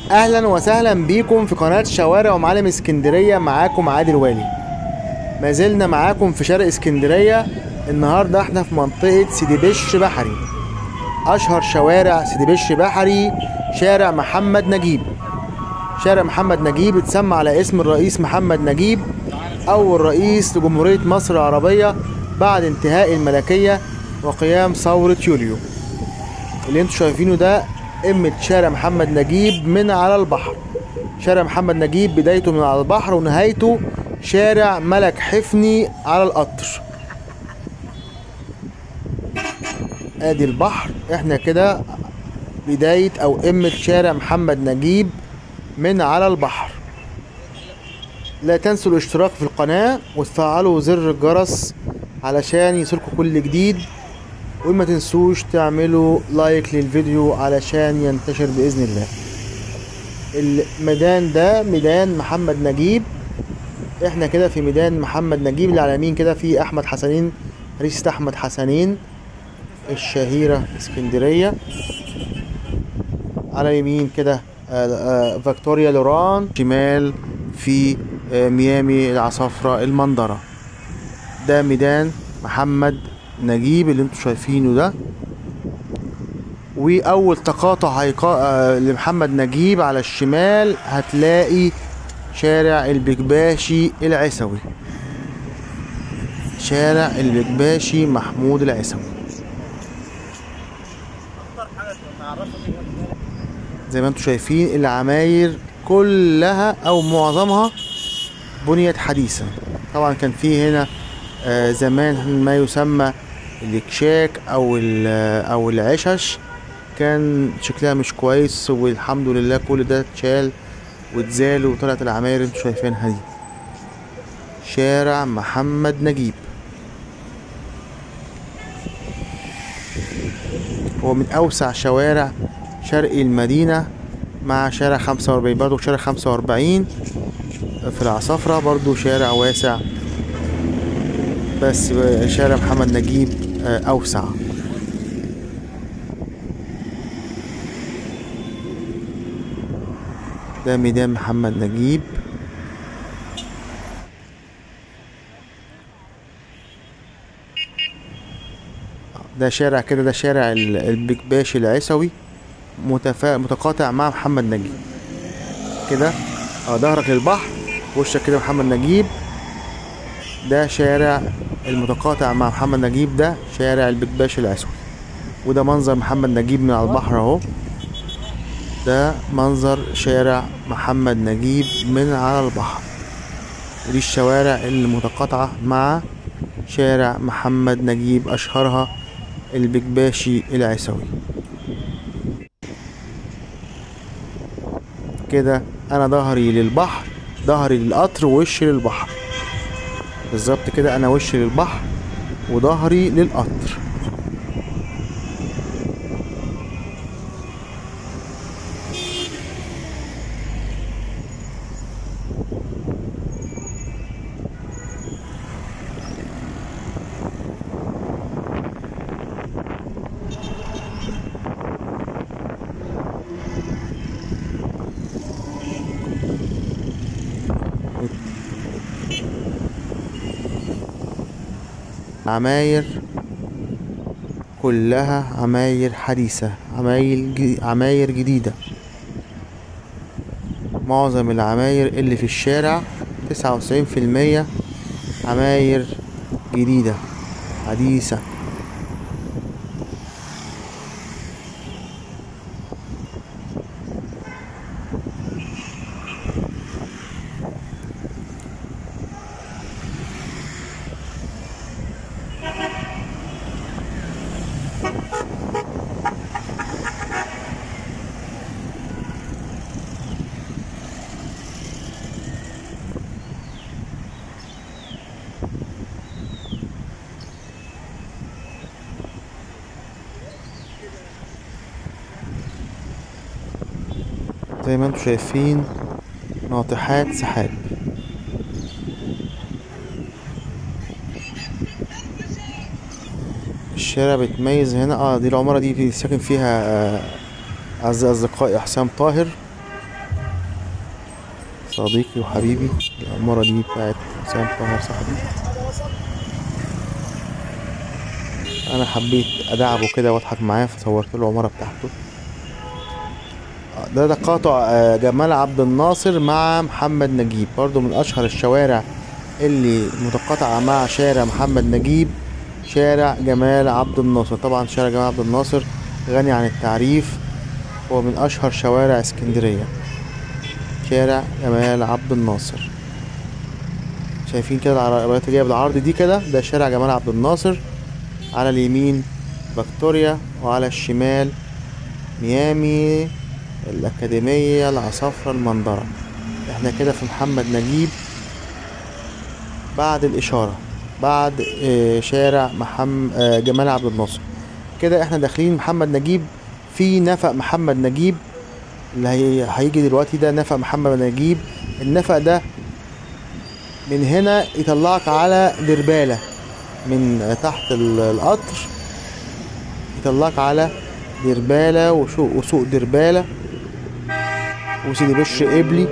اهلا وسهلا بيكم في قناة شوارع ومعالم اسكندرية معاكم عادل والي ما زلنا معاكم في شرق اسكندرية النهاردة احنا في منطقة سيدي بشر بحري اشهر شوارع سيدي بشر بحري شارع محمد نجيب شارع محمد نجيب اتسمى على اسم الرئيس محمد نجيب اول رئيس لجمهورية مصر العربية بعد انتهاء الملكية وقيام ثورة يوليو اللي انتوا شايفينه ده قمة شارع محمد نجيب من على البحر شارع محمد نجيب بدايته من على البحر ونهايته شارع ملك حفني على القطر ادي البحر احنا كده بداية او قمة شارع محمد نجيب من على البحر لا تنسوا الاشتراك في القناة وتفعلوا زر الجرس علشان يصلكوا كل جديد وما تنسوش تعملوا لايك للفيديو علشان ينتشر بإذن الله الميدان ده ميدان محمد نجيب احنا كده في ميدان محمد نجيب اللي على اليمين كده في احمد حسنين ريسة احمد حسنين الشهيرة اسكندرية على اليمين كده آه، آه، فيكتوريا لوران شمال في آه، ميامي العصافرة المنظرة ده ميدان محمد نجيب اللي انتوا شايفينه ده واول تقاطع هيقا... آه، لمحمد نجيب على الشمال هتلاقي شارع البكباشي العسوي شارع البكباشي محمود العسوي زي ما انتوا شايفين العماير كلها او معظمها بنيت حديثا طبعا كان في هنا آه، زمان ما يسمى الكشاك او ال- او العشش كان شكلها مش كويس والحمد لله كل ده اتشال واتزال وطلعت العماير اللي انتوا شايفينها دي شارع محمد نجيب هو من اوسع شوارع شرقي المدينة مع شارع خمسة وأربعين برضو شارع خمسة وأربعين في العصافرة برضو شارع واسع بس شارع محمد نجيب آه، أوسع ده ميدان محمد نجيب ده شارع كده ده شارع ال- البكباشي العسوي متفا... متقاطع مع محمد نجيب كده اه ظهرك للبحر وشك كده محمد نجيب ده شارع المتقاطع مع محمد نجيب ده شارع البكباش الأسود وده منظر محمد نجيب من على البحر اهو ده منظر شارع محمد نجيب من على البحر ودي الشوارع المتقاطعة مع شارع محمد نجيب أشهرها البكباشي العسوي كده أنا ظهري للبحر ظهري للقطر ووشي للبحر بالظبط كده انا وشي للبحر وظهري للقطر عماير كلها عماير حديثة عماير ج- عماير جديدة معظم العماير اللي في الشارع تسعة وتسعين في المية عماير جديدة حديثة زي ما انتم شايفين ناطحات سحاب الشارع بيتميز هنا اه دي العمارة دي في ساكن فيها آه، أعز أصدقائي حسام طاهر صديقي وحبيبي العمارة دي بتاعت حسام طاهر صاحبي انا حبيت ادعبه كده واضحك معاه فصورت له العمارة بتاعته ده تقاطع آه، جمال عبد الناصر مع محمد نجيب برضو من اشهر الشوارع اللي متقاطعة مع شارع محمد نجيب شارع جمال عبد الناصر طبعا شارع جمال عبد الناصر غني عن التعريف هو من اشهر شوارع اسكندرية شارع جمال عبد الناصر شايفين كده العربيات اللي جايه بالعرض دي كده ده شارع جمال عبد الناصر على اليمين فيكتوريا وعلى الشمال ميامي الأكاديمية العصافرة المنظرة احنا كده في محمد نجيب بعد الإشارة بعد آه، شارع محمد جمال عبد الناصر كده احنا داخلين محمد نجيب في نفق محمد نجيب اللي هي- هيجي دلوقتي ده نفق محمد نجيب النفق ده من هنا يطلعك على دربالة من تحت ال- القطر يطلعك على دربالة وسوق وسوق دربالة وسيدي بشر قبلي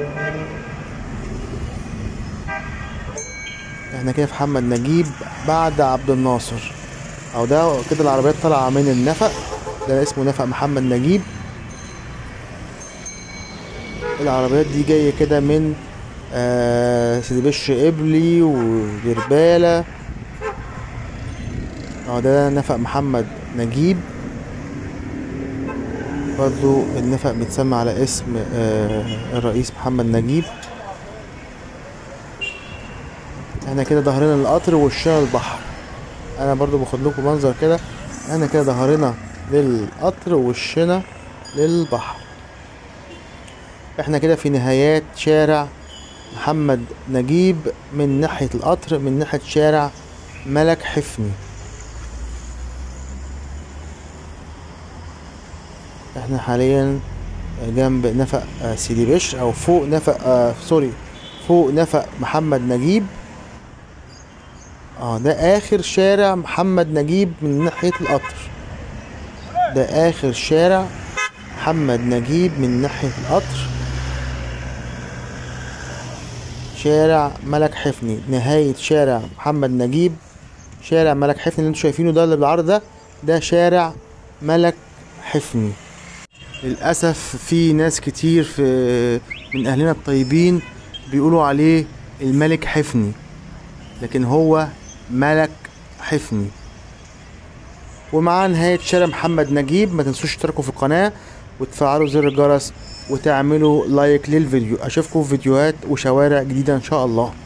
احنا كده في محمد نجيب بعد عبد الناصر او ده كده العربيات طالعة من النفق ده اسمه نفق محمد نجيب العربيات دي جاية كده من آه سيدي بشر قبلي ودربالة اه ده نفق محمد نجيب برضو النفق بيتسمى على اسم آه الرئيس محمد نجيب احنا كده ظهرنا للقطر ووشنا البحر انا برضو باخد لكم منظر كده احنا كده ظهرنا للقطر ووشنا للبحر احنا كده في نهايات شارع محمد نجيب من ناحية القطر من ناحية شارع ملك حفني احنا حاليا جنب نفق آه، سيدي بشر او فوق نفق آه سوري فوق نفق محمد نجيب اه ده اخر شارع محمد نجيب من ناحية القطر ده اخر شارع محمد نجيب من ناحية القطر شارع ملك حفني نهاية شارع محمد نجيب شارع ملك حفني اللي انتوا شايفينه ده اللي بالعرض ده ده شارع ملك حفني للأسف في ناس كتير في من أهلنا الطيبين بيقولوا عليه الملك حفني لكن هو ملك حفني ومع نهاية شارع محمد نجيب ما تنسوش تشتركوا في القناة وتفعلوا زر الجرس وتعملوا لايك للفيديو اشوفكم في فيديوهات وشوارع جديدة ان شاء الله